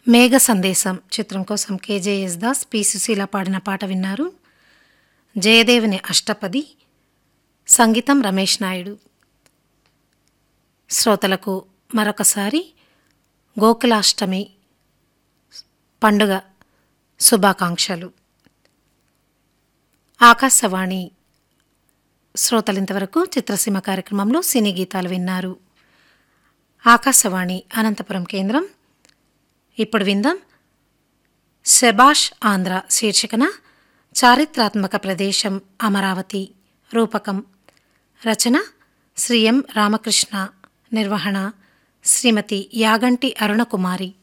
మేఘ సందేశం చిత్రం కోసం కేజేఎస్ దాస్ పి సుశీల పాడిన పాట విన్నారు జయదేవుని అష్టపది సంగీతం రమేష్ నాయుడు శ్రోతలకు మరొకసారి గోకులాష్టమి పండుగ శుభాకాంక్షలు ఆకాశవాణి శ్రోతలింతవరకు చిత్రసీమ కార్యక్రమంలో సినీ గీతాలు విన్నారు ఆకాశవాణి అనంతపురం కేంద్రం ఇప్పుడు విందాం శబాష్ ఆంధ్ర శీర్షికన చారిత్రాత్మక ప్రదేశం అమరావతి రూపకం రచన శ్రీ ఎం రామకృష్ణ నిర్వహణ శ్రీమతి యాగంటి అరుణకుమారి